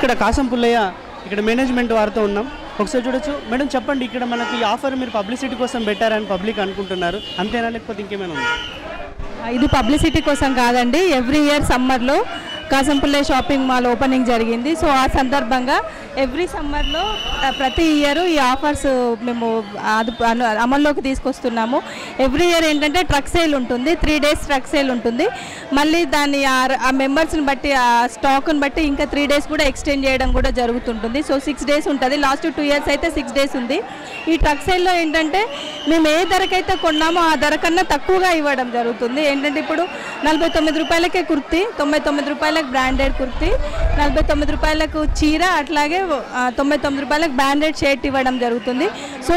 ఇక్కడ కాసం పుల్లయ్య ఇక్కడ మేనేజ్మెంట్ వారితో ఉన్నాం ఒకసారి చూడొచ్చు మేడం చెప్పండి ఇక్కడ మనకి ఈ ఆఫర్ మీరు పబ్లిసిటీ కోసం పెట్టారని పబ్లిక్ అనుకుంటున్నారు అంతేనా లేకపోతే ఇంకేమైనా ఉంది ఇది పబ్లిసిటీ కోసం కాదండి ఎవ్రీ ఇయర్ సమ్మర్లో కాసంపల్లె షాపింగ్ మాల్ ఓపెనింగ్ జరిగింది సో ఆ సందర్భంగా ఎవ్రీ సమ్మర్లో ఆ, ప్రతి ఇయర్ ఈ ఆఫర్స్ మేము అది అను- అమల్లోకి తీసుకొస్తున్నాము ఎవ్రీ ఇయర్ ఏంటంటే ట్రక్ సేల్ ఉంటుంది త్రీ డేస్ ట్రక్ సేల్ ఉంటుంది మళ్ళీ దాన్ని ఆ- ఆ మెంబర్స్ని బట్టి ఆ స్టాక్ని బట్టి ఇంకా త్రీ డేస్ కూడా ఎక్స్టెండ్ చేయడం కూడా జరుగుతుంటుంది సో సిక్స్ డేస్ ఉంటుంది లాస్ట్ టూ ఇయర్స్ అయితే సిక్స్ డేస్ ఉంది ఈ ట్రక్ సేల్లో ఏంటంటే మేము ఏ ధరకైతే కొన్నామో ఆ ధర కన్నా తక్కువగా ఇవ్వడం జరుగుతుంది ఏంటంటే ఇప్పుడు నలభై తొమ్మిది రూపాయలకే కుర్తీ తొంభై తొమ్మిది రూపాయలకు బ్రాండెడ్ కుర్తీ నలభై తొమ్మిది రూపాయలకు చీర అట్లాగే ఆ, తొంభై తొమ్మిది రూపాయలకు బ్రాండెడ్ షర్ట్ ఇవ్వడం జరుగుతుంది సో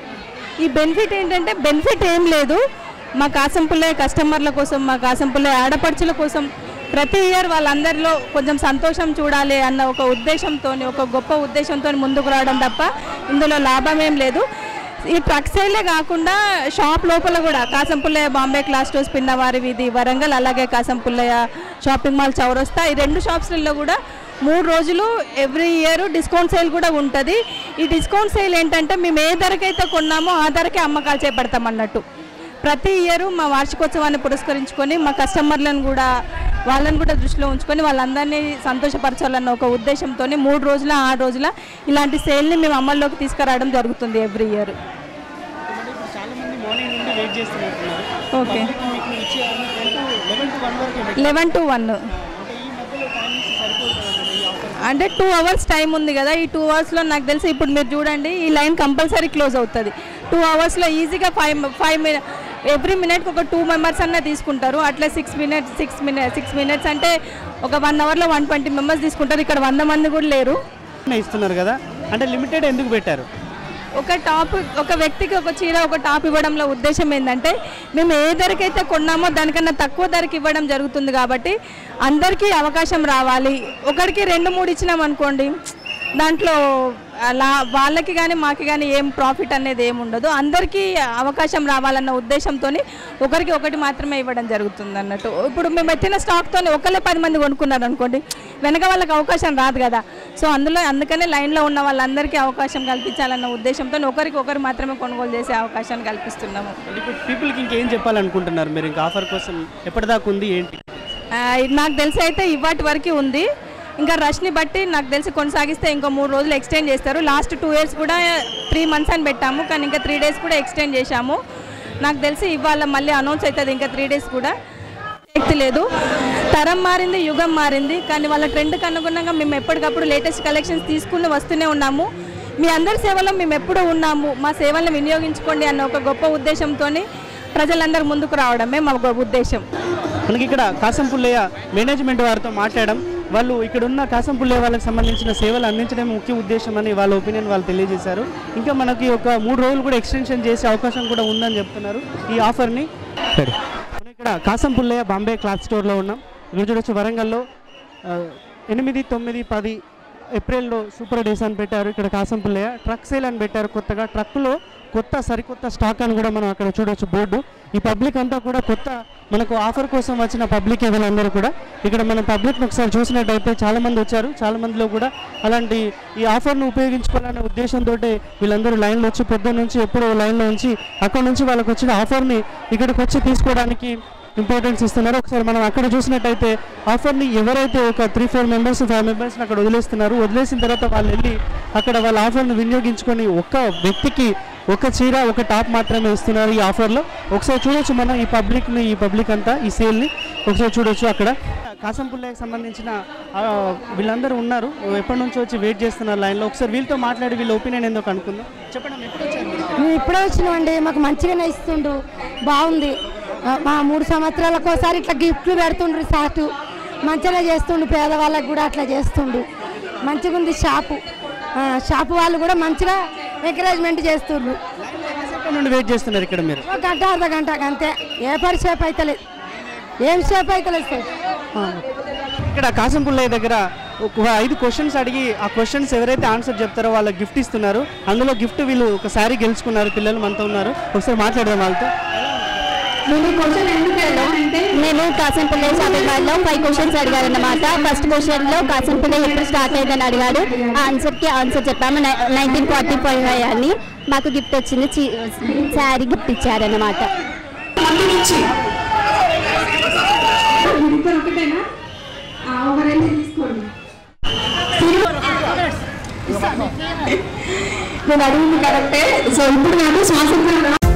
ఈ బెనిఫిట్ ఏంటంటే బెనిఫిట్ ఏం లేదు మా కాసంపుల్లే కస్టమర్ల కోసం మా కాసంపుల్లే ఆడపడుచుల కోసం ప్రతి ఇయర్ వాళ్ళందరిలో కొంచెం సంతోషం చూడాలి అన్న ఒక ఉద్దేశంతో ఒక గొప్ప ఉద్దేశంతో ముందుకు రావడం తప్ప ఇందులో లాభం ఏం లేదు ఈ ట్రక్ సేలే కాకుండా షాప్ లోపల కూడా కాసంపుల్లయ్య బాంబే క్లాస్ స్టోర్స్ పిన్నవారి వీధి వరంగల్ అలాగే కాసంపుల్లయ్య షాపింగ్ మాల్ చౌరస్తా ఈ రెండు షాప్స్లలో కూడా మూడు రోజులు ఎవ్రీ ఇయర్ డిస్కౌంట్ సేల్ కూడా ఉంటుంది ఈ డిస్కౌంట్ సేల్ ఏంటంటే మేము ఏ ధరకైతే కొన్నామో ఆ ధరకే అమ్మకాలు చేపడతాం అన్నట్టు ప్రతి ఇయర్ మా వార్షికోత్సవాన్ని పురస్కరించుకొని మా కస్టమర్లను కూడా వాళ్ళని కూడా దృష్టిలో ఉంచుకొని వాళ్ళందరినీ సంతోషపరచాలన్న ఒక ఉద్దేశంతో మూడు రోజుల ఆరు రోజుల ఇలాంటి సేల్ని మేము అమల్లోకి తీసుకురావడం జరుగుతుంది ఎవ్రీ ఇయర్ చాలా మంది మార్నింగ్ నుండి వెయిట్ చేస్తున్నట్టున్నారు ఓకే మీకు ఇచ్చే లెవెన్ టు వన్ వరకు లెవెన్ టు వన్ అంటే ఈ మధ్యలో టైమింగ్స్ సరిపోతుంది ఈ ఆఫర్ అంటే టూ అవర్స్ టైం ఉంది కదా ఈ టూ అవర్స్లో నాకు తెలిసి ఇప్పుడు మీరు చూడండి ఈ లైన్ కంపల్సరీ క్లోజ్ అవుతుంది టూ అవర్స్లో ఈజీగా ఫైవ్ ఫైవ్ మినిట్ ఎవ్రీ మినిట్కి ఒక టూ మెంబర్స్ అన్న తీసుకుంటారు అట్లా six minutes six minute six minutes అంటే ఒక వన్ అవర్లో వన్ ట్వంటీ మెంబర్స్ తీసుకుంటారు ఇక్కడ వంద మంది కూడా లేరు ఇస్తున్నారు కదా అంటే లిమిటెడ్ ఎందుకు పెట్టారు ఒక టాప్ ఒక వ్యక్తికి ఒక చీర ఒక టాప్ ఇవ్వడంలో ఉద్దేశం ఏంటంటే మేము ఏ ధరకైతే కొన్నామో దానికన్నా తక్కువ ధరకి ఇవ్వడం జరుగుతుంది కాబట్టి అందరికీ అవకాశం రావాలి ఒకరికి రెండు మూడు ఇచ్చినాం అనుకోండి దాంట్లో అలా వాళ్ళకి కానీ మాకి కానీ ఏం ప్రాఫిట్ అనేది ఏమి ఉండదు అందరికీ అవకాశం రావాలన్న ఉద్దేశంతో ఒకరికి ఒకటి మాత్రమే ఇవ్వడం జరుగుతుంది అన్నట్టు ఇప్పుడు మేము ఎత్తిన స్టాక్తో ఒకళ్ళే పది మంది కొనుక్కున్నారు అనుకోండి వెనక వాళ్ళకి అవకాశం రాదు కదా సో అందులో అందుకనే లైన్లో ఉన్న వాళ్ళందరికీ అవకాశం కల్పించాలన్న ఉద్దేశంతో ఒకరికి ఒకరు మాత్రమే కొనుగోలు చేసే అవకాశాన్ని కల్పిస్తున్నాము అంటే ఇప్పుడు పీపుల్కి ఇంకేం చెప్పాలనుకుంటున్నారు మీరు ఇంకా ఆఫర్ కోసం ఎప్పటిదాకా ఉంది ఏంటి ఆ, ఇది నాకు తెలిసి అయితే ఇవాటి వరకు ఉంది ఇంకా రష్ని బట్టి నాకు తెలిసి కొనసాగిస్తే ఇంకో మూడు రోజులు ఎక్స్టెండ్ చేస్తారు లాస్ట్ టూ ఇయర్స్ కూడా త్రీ మంత్స్ అని పెట్టాము కానీ ఇంకా త్రీ డేస్ కూడా ఎక్స్టెండ్ చేశాము నాకు తెలిసి ఇవాళ మళ్ళీ అనౌన్స్ అవుతుంది ఇంకా త్రీ డేస్ కూడా శక్తి లేదు తరం మారింది యుగం మారింది కానీ వాళ్ళ ట్రెండ్కి అనుగుణంగా మేము ఎప్పటికప్పుడు లేటెస్ట్ కలెక్షన్స్ తీసుకుని వస్తూనే ఉన్నాము మీ అందరి సేవలో మేము ఎప్పుడూ ఉన్నాము మా సేవలను వినియోగించుకోండి అన్న ఒక గొప్ప ఉద్దేశంతో ప్రజలందరూ ముందుకు రావడమే మా గొప్ప ఉద్దేశం మనకి ఇక్కడ కాసంపుల్లయ్య మేనేజ్మెంట్ వారితో మాట్లాడడం వాళ్ళు ఇక్కడ ఉన్న కాసంపుల్లయ్య వాళ్ళకి సంబంధించిన సేవలు అందించడం ముఖ్య ఉద్దేశం అని వాళ్ళ ఒపీనియన్ వాళ్ళు తెలియజేశారు ఇంకా మనకి ఒక మూడు రోజులు కూడా ఎక్స్టెన్షన్ చేసే అవకాశం కూడా ఉందని చెప్తున్నారు ఈ ఆఫర్ని మనం ఇక్కడ కాసంపుల్లయ్య బాంబే క్లాత్ స్టోర్లో ఉన్నాం ఇక్కడ చూడొచ్చు వరంగల్లో ఆ, ఎనిమిది తొమ్మిది పది ఏప్రిల్లో సూపర్ డేస్ అని పెట్టారు ఇక్కడ కాసంపుల్లయ్య ట్రక్ సేల్ అని పెట్టారు కొత్తగా ట్రక్లో కొత్త సరికొత్త స్టాక్ అని కూడా మనం అక్కడ చూడొచ్చు బోర్డు ఈ పబ్లిక్ అంతా కూడా కొత్త మనకు ఆఫర్ కోసం వచ్చిన పబ్లిక్ వీళ్ళందరూ కూడా ఇక్కడ మనం పబ్లిక్ని ఒకసారి చూసినట్టయితే చాలా మంది వచ్చారు చాలా మందిలో కూడా అలాంటి ఈ ఆఫర్ను ఉపయోగించుకోవాలనే ఉద్దేశంతో వీళ్ళందరూ లైన్లో వచ్చి పొద్దున్న నుంచి ఎప్పుడో లైన్లో ఉంచి అక్కడ నుంచి వాళ్ళకి వచ్చిన ఆఫర్ని ఇక్కడికి వచ్చి తీసుకోవడానికి ఇంపార్టెన్స్ ఇస్తున్నారు ఒకసారి మనం అక్కడ చూసినట్టయితే ఆఫర్ని ఎవరైతే ఒక త్రీ ఫోర్ మెంబర్స్ ఫైవ్ మెంబర్స్ని అక్కడ వదిలేస్తున్నారు వదిలేసిన తర్వాత వాళ్ళు వెళ్ళి అక్కడ వాళ్ళ ఆఫర్ని వినియోగించుకొని ఒక్క వ్యక్తికి ఒక చీర ఒక టాప్ మాత్రమే ఇస్తున్నారు ఈ ఆఫర్లో ఒకసారి చూడొచ్చు మనం ఈ పబ్లిక్ని ఈ పబ్లిక్ అంతా ఈ సేల్ని ఒకసారి చూడొచ్చు అక్కడ కాసంపుల్లకి సంబంధించిన ఆ, వీళ్ళందరూ ఉన్నారు ఎప్పటి నుంచో వచ్చి వెయిట్ చేస్తున్నారు లైన్లో ఒకసారి వీళ్ళతో మాట్లాడి వీళ్ళ ఒపీనియన్ ఏందో కనుక్కుందాం చెప్పండి ఎప్పుడు వచ్చారు మీరు? మేము ఇప్పుడే వచ్చినామండి మాకు మంచిగానే ఇస్తుండు బాగుంది ఆ, మా మూడు సంవత్సరాలకు ఒకసారి ఇట్లా గిఫ్ట్లు పెడుతుండ్రు సాటు మంచిగా చేస్తుండు పేదవాళ్ళకి కూడా అట్లా చేస్తుండు మంచిగా ఉంది షాపు ఆ, షాపు వాళ్ళు కూడా మంచిగా ఎంకరేజ్మెంట్ చేస్తుండ్రు ఎంతసేపటి నుండి వెయిట్ చేస్తున్నారు ఇక్కడ మీరు ఒక గంట అర్ధ గంట అంతే ఏ పని షేప్ అవుతలేదు ఏం షేప్ అవుతలేదు సార్ ఆ. ఇక్కడ కాసంపుల్లయ్య దగ్గర ఒక ఐదు క్వశ్చన్స్ అడిగి ఆ క్వశ్చన్స్ ఎవరైతే ఆన్సర్ చెప్తారో వాళ్ళకి గిఫ్ట్ ఇస్తున్నారు అందులో గిఫ్ట్ వీళ్ళు ఒక శారీ గెలుచుకున్నారు పిల్లలు మనతో ఉన్నారు ఒకసారి మాట్లాడదాం వాళ్ళతో నేను క్వశ్చన్ ఎందుకు అంటే నేను కాసంపల్లి షాపింగ్ మాల్లో ఫైవ్ క్వశ్చన్స్ అడిగారు అన్నమాట ఫస్ట్ క్వశ్చన్ లో కాసంపల్లి ఎప్పుడు స్టార్ట్ అయిందని అడిగాడు ఆ ఆన్సర్ కి ఆన్సర్ చెప్పాము నైన్టీన్ ఫార్టీ ఫైవ్ అని మాకు గిఫ్ట్ వచ్చింది శారీ గిఫ్ట్ ఇచ్చారన్నమాట మంది నుంచి మీరిద్దరు ఒకటేనా ఆ, ఒక రెండు తీసుకోండి నేను అడిగింది కరెక్టే సో ఇప్పుడు నాకు స్వాతంత్రం రా-